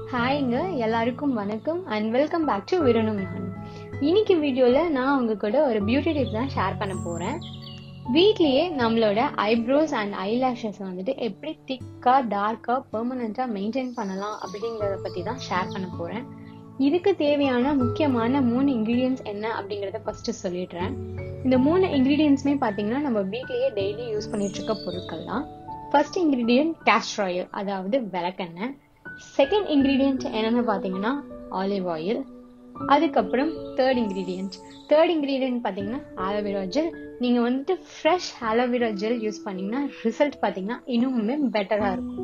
ஹாய்ங்க எல்லாருக்கும் வணக்கம் and welcome back to விரணும் நான் இன்னைக்கு வீடியோவில் நான் உங்க கூட ஒரு பியூட்டி டிப் தான் ஷேர் பண்ண போகிறேன் வீட்லேயே நம்மளோட ஐப்ரோஸ் அண்ட் ஐலாஷஸ் வந்துட்டு எப்படி திக்காக டார்க்காக பெர்மனண்ட்டாக மெயின்டைன் பண்ணலாம் அப்படிங்கிறத பற்றி தான் ஷேர் பண்ண போகிறேன் இதுக்கு தேவையான முக்கியமான மூணு இன்க்ரீடியன்ஸ் என்ன அப்படிங்கிறத ஃபர்ஸ்ட் சொல்லிடுறேன் இந்த மூணு இன்க்ரீடியன்ஸுமே பார்த்தீங்கன்னா நம்ம வீட்லேயே டெய்லி யூஸ் பண்ணிட்டு இருக்க பொருட்கள் தான் ஃபர்ஸ்ட் இன்க்ரீடியன்ட் கேஸ்டர் ஆயில் அதாவது விளக்கெண்ணெய் செகண்ட் இன்க்ரீடியன்ட் என்னன்னு பார்த்தீங்கன்னா ஆலிவ் ஆயில் அதுக்கப்புறம் தேர்ட் இன்க்ரீடியன்ட் தேர்ட் இன்க்ரீடியன்ட் பார்த்தீங்கன்னா ஆலோவேரா ஜெல் நீங்கள் வந்துட்டு ஃப்ரெஷ் ஆலோவேரா ஜெல் யூஸ் பண்ணீங்கன்னா ரிசல்ட் பார்த்தீங்கன்னா இன்னுமே பெட்டராக இருக்கும்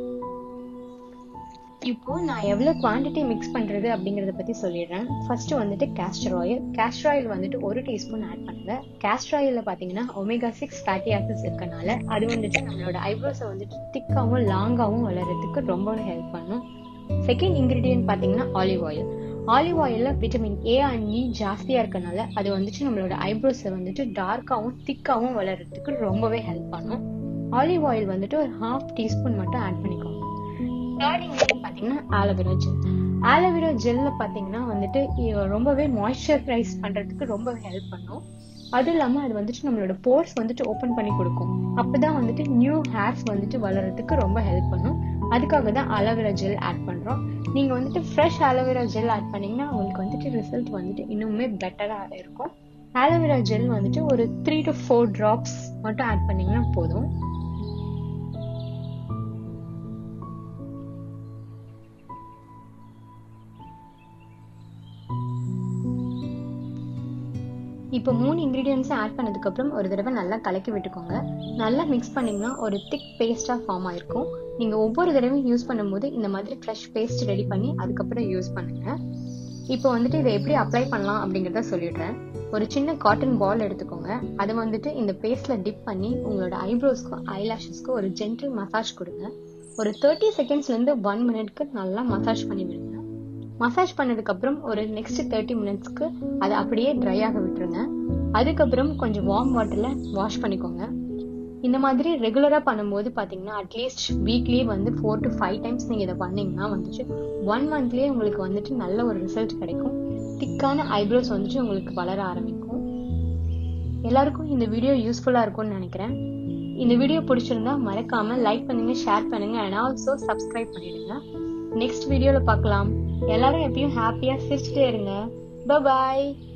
இப்போ நான் எவ்வளோ குவான்டிட்டி மிக்ஸ் பண்ணுறது அப்படிங்கிறத பற்றி சொல்லிடுறேன் ஃபர்ஸ்ட் வந்துட்டு கேஸ்டர் ஆயில் கேஸ்டர் ஆயில் வந்துட்டு ஒரு டீஸ்பூன் ஆட் பண்ணுங்க கேஸ்டர் ஆயிலில் பார்த்தீங்கன்னா ஒமேகா சிக்ஸ் ஃபேட்டி ஆசிட்ஸ் இருக்கனால அது வந்துட்டு நம்மளோட ஐப்ரோஸை வந்துட்டு திக்காகவும் லாங்காகவும் வளர்கிறதுக்கு ரொம்பவே ஹெல்ப் பண்ணும் செகண்ட் இன்க்ரீடியன்ட் பார்த்தீங்கன்னா ஆலிவ் ஆயில் ஆலிவ் ஆயிலில் விட்டமின் ஏ அண்ட் இ ஜாஸ்தியாக இருக்கனால அது வந்துட்டு நம்மளோட ஐப்ரோஸை வந்துட்டு டார்க்காகவும் திக்காகவும் வளர்கிறதுக்கு ரொம்பவே ஹெல்ப் பண்ணும் ஆலிவ் ஆயில் வந்துட்டு ஒரு ஹாஃப் டீஸ்பூன் மட்டும் ஆட் பண்ணிக்கோங்க தேர்ட் இன்க்ரீடியன்ட் பார்த்தீங்கன்னா ஆலோவேரா ஜெல் ஆலோவேரா ஜெல்ல பார்த்தீங்கன்னா வந்துட்டு இ- ரொம்பவே மாய்ஸ்சரைஸ் பண்ணுறதுக்கு ரொம்ப ஹெல்ப் பண்ணும் அது இல்லாமல் அது வந்துட்டு நம்மளோட போர்ஸ் வந்துட்டு ஓப்பன் பண்ணி கொடுக்கும் அப்பதான் வந்துட்டு நியூ ஹேர்ஸ் வந்துட்டு வளர்றதுக்கு ரொம்ப ஹெல்ப் பண்ணும் அதுக்காக தான் அலோவேரா ஜெல் ஆட் பண்ணுறோம் நீங்கள் வந்துட்டு ஃப்ரெஷ் அலோவேரா ஜெல் ஆட் பண்ணீங்கன்னா உங்களுக்கு வந்துட்டு ரிசல்ட் வந்துட்டு இன்னுமே பெட்டராக இருக்கும் ஆலோவேரா ஜெல் வந்துட்டு ஒரு த்ரீ டு ஃபோர் ட்ராப்ஸ் மட்டும் ஆட் பண்ணீங்கன்னா போதும் இப்போ மூணு இன்க்ரீடியன்ஸை ஆட் பண்ணதுக்கப்புறம் ஒரு தடவை நல்லா கலக்கி விட்டுக்கோங்க நல்லா மிக்ஸ் பண்ணிங்கன்னா ஒரு திக் பேஸ்ட்டாக ஃபார்ம் ஆயிருக்கும் நீங்கள் ஒவ்வொரு தடவையும் யூஸ் பண்ணும்போது இந்த மாதிரி ஃப்ரெஷ் பேஸ்ட் ரெடி பண்ணி அதுக்கப்புறம் யூஸ் பண்ணுங்க இப்போ வந்துட்டு இதை எப்படி அப்ளை பண்ணலாம் அப்படிங்கிறத சொல்லிடுறேன் ஒரு சின்ன காட்டன் பால் எடுத்துக்கோங்க அதை வந்துட்டு இந்த பேஸ்ட்ல டிப் பண்ணி உங்களோட ஐப்ரோஸ்க்கும் ஐலாஷஸ்க்கும் ஒரு ஜென்டில் மசாஜ் கொடுங்க ஒரு தேர்ட்டி செகண்ட்ஸ்லேருந்து ஒன் மினிட்க்கு நல்லா மசாஜ் பண்ணி விடுங்க மசாஜ் பண்ணதுக்கு அப்புறம் ஒரு நெக்ஸ்ட் தேர்ட்டி மினிட்ஸ்க்கு அதை அப்படியே ட்ரை ஆக விட்டுருங்க அதுக்கப்புறம் கொஞ்சம் வார்ம் வாட்டர்ல வாஷ் பண்ணிக்கோங்க இந்த மாதிரி ரெகுலரா பண்ணும்போது பாத்தீங்கன்னா அட்லீஸ்ட் வீக்லி வந்து ஃபோர் டு ஃபைவ் டைம்ஸ் நீங்க இதை பண்ணீங்கன்னா வந்துட்டு ஒன் மந்த்லயே உங்களுக்கு வந்துட்டு நல்ல ஒரு ரிசல்ட் கிடைக்கும் திக்கான ஐப்ரோஸ் வந்துட்டு உங்களுக்கு வளர ஆரம்பிக்கும் எல்லாருக்கும் இந்த வீடியோ யூஸ்ஃபுல்லா இருக்கும்னு நினைக்கிறேன் இந்த வீடியோ பிடிச்சிருந்தா மறக்காம லைக் பண்ணுங்க ஷேர் பண்ணுங்க அண்ட் ஆல்சோ சப்ஸ்கிரைப் பண்ணிடுங்க நெக்ஸ்ட் வீடியோல பார்க்கலாம் எல்லாரும் எப்பயும் ஹாப்பியா சிரிச்சுட்டே இருங்க பாய்